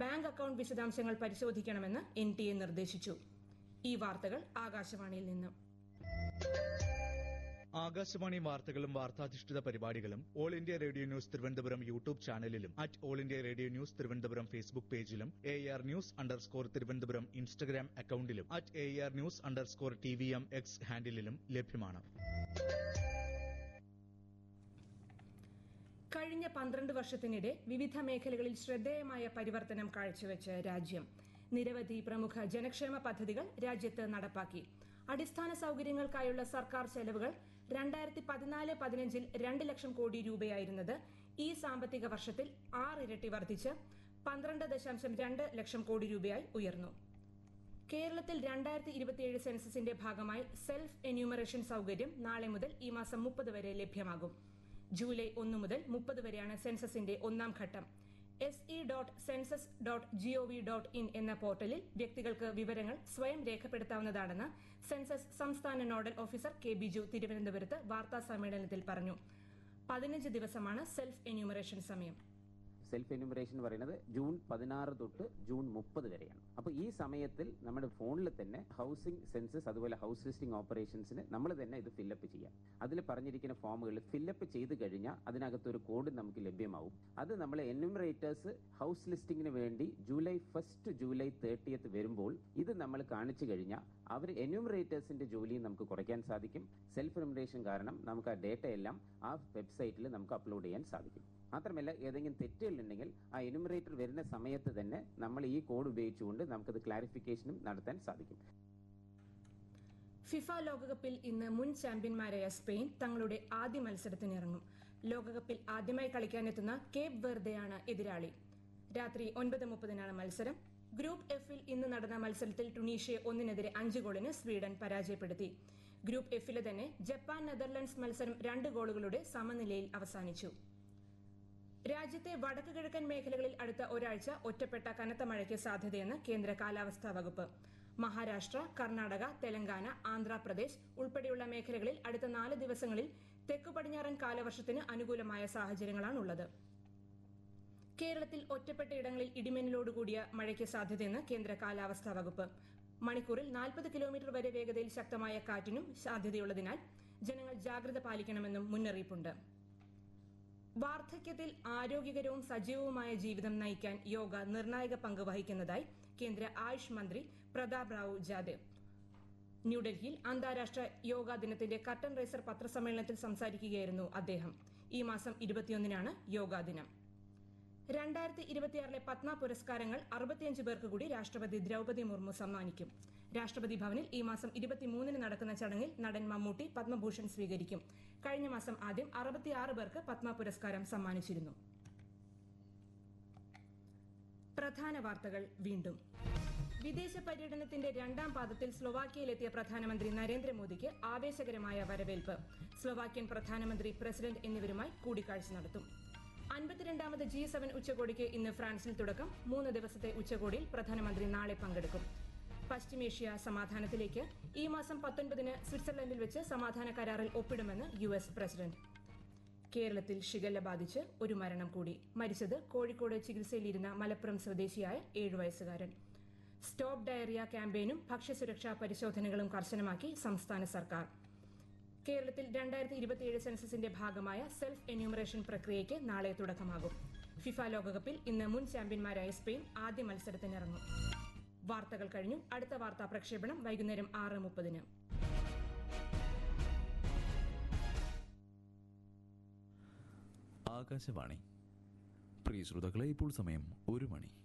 bank account വിശദാംശങ്ങൾ പരിശോധിക്കണമെന്ന് N T A നിർദ്ദേശിച്ചു ഈ വാർത്തകൾ ആകാശവാണിയിൽ നിന്നും ആകാശവാണി വാർത്തകളും വാർത്താധിഷ്ഠിത പരിപാടികളും all India radio news Thiruvananthapuram YouTube ചാനലിലും at all India radio news Thiruvananthapuram Facebook പേജിലും A R news underscore Thiruvananthapuram Instagram അക്കൌണ്ടിലും at A R news underscore T V M X ഹാൻഡിലും ലഭ്യമാണ് കഴിഞ്ഞ പന്ത്രണ്ട് വർഷത്തിനിടെ വിവിധ മേഖലകളിൽ ശ്രദ്ധേയമായ പരിവർത്തനം കാഴ്ചവെച്ച് രാജ്യം നിരവധി പ്രമുഖ ജനക്ഷേമ പദ്ധതികൾ രാജ്യത്ത് നടപ്പാക്കി അടിസ്ഥാന സൌകര്യങ്ങൾക്കായുള്ള സർക്കാർ ചെലവുകൾ രണ്ടായിരത്തി പതിനാല് പതിനഞ്ചിൽ രണ്ട് ലക്ഷം കോടി രൂപയായിരുന്നത് ഈ സാമ്പത്തിക വർഷത്തിൽ ആറിരട്ടി വർദ്ധിച്ച് പന്ത്രണ്ട് ദശാംശം രണ്ട് ലക്ഷം കോടി രൂപയായി ഉയർന്നു കേരളത്തിൽ രണ്ടായിരത്തി ഇരുപത്തിയേഴ് സെൻസസിന്റെ ഭാഗമായി സെൽഫ് എന്യൂമറേഷൻ സൌകര്യം നാളെ മുതൽ ഈ മാസം മുപ്പത് വരെ ലഭ്യമാകും ജൂലൈ ഒന്ന് മുതൽ മുപ്പത് വരെയാണ് സെൻസസിന്റെ ഒന്നാം ഘട്ടം S E dot census dot G O V dot in എന്ന പോർട്ടലിൽ വ്യക്തികൾക്ക് വിവരങ്ങൾ സ്വയം രേഖപ്പെടുത്താവുന്നതാണെന്ന് സെൻസസ് സംസ്ഥാന നോഡൽ ഓഫീസർ കെ ബിജു തിരുവനന്തപുരത്ത് വാർത്താ സമ്മേളനത്തിൽ പറഞ്ഞു പതിനഞ്ച് ദിവസമാണ് സെൽഫ് എന്യൂമറേഷൻ സമയം സെൽഫ് എന്യൂമറേഷൻ എന്ന് പറയുന്നത് ജൂൺ പതിനാറ് തൊട്ട് ജൂൺ മുപ്പത് വരെയാണ് അപ്പൊ ഈ സമയത്തിൽ നമ്മുടെ ഫോണിൽ തന്നെ ഹൗസിംഗ് സെൻസസ് അതുപോലെ ഹൗസ് ലിസ്റ്റിംഗ് ഓപ്പറേഷൻസിന് നമ്മൾ തന്നെ ഇത് ഫില്ലപ്പ് ചെയ്യാം അതിൽ പറഞ്ഞിരിക്കുന്ന ഫോമുകൾ ഫില്ലപ്പ് ചെയ്ത് കഴിഞ്ഞാൽ അതിനകത്ത് ഒരു കോഡ് നമുക്ക് ലഭ്യമാവും അത് നമ്മൾ എന്യൂമറേറ്റേഴ്സ് ഹൗസ് ലിസ്റ്റിംഗിന് വേണ്ടി ജൂലൈ ഫസ്റ്റ് ജൂലൈ തേർട്ടിയത്ത് വരുമ്പോൾ ഇത് നമ്മൾ കാണിച്ചു കഴിഞ്ഞാൽ അവർ എന്യൂമറേറ്റേഴ്സിന്റെ ജോലിയും നമുക്ക് കുറയ്ക്കാൻ സാധിക്കും സെൽഫ് എന്യൂമറേഷൻ കാരണം നമുക്ക് ആ ഡേറ്റ എല്ലാം ആ വെബ്സൈറ്റിൽ നമുക്ക് അപ്ലോഡ് ചെയ്യാൻ സാധിക്കും മാത്രമല്ല ഏതെങ്കിലും തെറ്റുകളുണ്ടെങ്കിൽ ആ എന്യൂമറേറ്റർ വരുന്ന സമയത്ത് തന്നെ നമ്മൾ ഈ കോഡ് ഉപയോഗിച്ചുകൊണ്ട് നമുക്കത് ക്ലാരിഫിക്കേഷനും നടത്താൻ സാധിക്കും ഫിഫ ലോകകപ്പിൽ ഇന്ന് മുൻ ചാമ്പ്യന്മാരായ സ്പെയിൻ തങ്ങളുടെ ആദ്യ മത്സരത്തിനിറങ്ങും ലോകകപ്പിൽ ആദ്യമായി കളിക്കാനെത്തുന്ന കേപ്പ് വെർദെയാണ് എതിരാളി രാത്രി ഒൻപത് മുപ്പതിനാണ് മത്സരം ഗ്രൂപ്പ് എഫിൽ ഇന്ന് നടന്ന മത്സരത്തിൽ ടുണീഷ്യയെ ഒന്നിനെതിരെ അഞ്ച് ഗോളിന് സ്വീഡൻ പരാജയപ്പെടുത്തി ഗ്രൂപ്പ് എഫിലെ തന്നെ ജപ്പാൻ നെതർലൻഡ്സ് മത്സരം രണ്ട് ഗോളുകളുടെ സമനിലയിൽ അവസാനിച്ചു രാജ്യത്തെ വടക്ക് കിഴക്കൻ മേഖലകളിൽ അടുത്ത ഒരാഴ്ച ഒറ്റപ്പെട്ട കനത്ത മഴയ്ക്ക് സാധ്യതയെന്ന് കേന്ദ്ര കാലാവസ്ഥാ വകുപ്പ് മഹാരാഷ്ട്ര കർണാടക തെലങ്കാന ആന്ധ്രാപ്രദേശ് ഉൾപ്പെടെയുള്ള മേഖലകളിൽ അടുത്ത നാല് ദിവസങ്ങളിൽ തെക്കു പടിഞ്ഞാറൻ കാലവർഷത്തിന് അനുകൂലമായ സാഹചര്യങ്ങളാണുള്ളത് കേരളത്തിൽ ഒറ്റപ്പെട്ട ഇടങ്ങളിൽ ഇടിമിന്നലോടുകൂടിയ മഴയ്ക്ക് സാധ്യതയെന്ന് കേന്ദ്ര കാലാവസ്ഥാ വകുപ്പ് മണിക്കൂറിൽ നാൽപ്പത് കിലോമീറ്റർ വരെ വേഗതയിൽ ശക്തമായ കാറ്റിനും സാധ്യതയുള്ളതിനാൽ ജനങ്ങൾ ജാഗ്രത പാലിക്കണമെന്നും മുന്നറിയിപ്പുണ്ട് വാർദ്ധക്യത്തിൽ ആരോഗ്യകരവും സജീവവുമായ ജീവിതം നയിക്കാൻ യോഗ നിർണായക പങ്ക് വഹിക്കുന്നതായി കേന്ദ്ര ആയുഷ് മന്ത്രി പ്രതാപ് റാവു ജാദേവ് ന്യൂഡൽഹിയിൽ അന്താരാഷ്ട്ര യോഗാ ദിനത്തിന്റെ കട്ടൻ റൈസർ പത്രസമ്മേളനത്തിൽ സംസാരിക്കുകയായിരുന്നു അദ്ദേഹം ഈ മാസം ഇരുപത്തിയൊന്നിനാണ് യോഗാ ദിനം രണ്ടായിരത്തി ഇരുപത്തിയാറിലെ പത്മ പുരസ്കാരങ്ങൾ അറുപത്തിയഞ്ച് പേർക്ക് കൂടി രാഷ്ട്രപതി ദ്രൗപദി മുർമു സമ്മാനിക്കും രാഷ്ട്രപതി ഭവനിൽ ഈ മാസം ഇരുപത്തിമൂന്നിന് നടക്കുന്ന ചടങ്ങിൽ നടൻ മമ്മൂട്ടി പത്മഭൂഷൺ സ്വീകരിക്കും കഴിഞ്ഞ മാസം ആദ്യം അറുപത്തിയാറ് പേർക്ക് പത്മ പുരസ്കാരം സമ്മാനിച്ചിരുന്നു പ്രധാന വാർത്തകൾ വീണ്ടും വിദേശ പര്യടനത്തിന്റെ രണ്ടാം പാദത്തിൽ സ്ലൊവാക്യയിലെത്തിയ പ്രധാനമന്ത്രി നരേന്ദ്രമോദിക്ക് ആവേശകരമായ വരവേൽപ്പ് സ്ലൊവാക്യൻ പ്രധാനമന്ത്രി പ്രസിഡന്റ് എന്നിവരുമായി കൂടിക്കാഴ്ച നടത്തും അൻപത്തിരണ്ടാമത് ജി സെവൻ ഉച്ചകോടിക്ക് ഇന്ന് ഫ്രാൻസിൽ തുടക്കം മൂന്ന് ദിവസത്തെ ഉച്ചകോടിയിൽ പ്രധാനമന്ത്രി നാളെ പങ്കെടുക്കും പശ്ചിമേഷ്യ സമാധാനത്തിലേക്ക് ഈ മാസം പത്തൊൻപതിന് സ്വിറ്റ്സർലൻഡിൽ വെച്ച് സമാധാന കരാറിൽ ഒപ്പിടുമെന്ന് യു എസ് പ്രസിഡന്റ് കേരളത്തിൽ ഷിഗല്ല ബാധിച്ച് ഒരു മരണം കൂടി മരിച്ചത് കോഴിക്കോട് ചികിത്സയിലിരുന്ന മലപ്പുറം സ്വദേശിയായ ഏഴു വയസ്സുകാരൻ സ്റ്റോപ്പ് ഡയറിയ ക്യാമ്പയിനും ഭക്ഷ്യസുരക്ഷാ പരിശോധനകളും കർശനമാക്കി സംസ്ഥാന സർക്കാർ കേരളത്തിൽ രണ്ടായിരത്തി ഇരുപത്തിയേഴ് സെൻസസിന്റെ ഭാഗമായ സെൽഫ് എന്യൂമറേഷൻ പ്രക്രിയയ്ക്ക് നാളെ തുടക്കമാകും ഫിഫ ലോകകപ്പിൽ ഇന്ന് മുൻ ചാമ്പ്യന്മാരായ സ്പെയിൻ ആദ്യ മത്സരത്തിനിറങ്ങും വാർത്തകൾ കഴിഞ്ഞു അടുത്ത വാർത്താ പ്രക്ഷേപണം വൈകുന്നേരം ആറ് മുപ്പതിന് ആകാശവാണി പ്രിയ ശ്രോതാക്കളെ ഇപ്പോൾ സമയം ഒരു മണി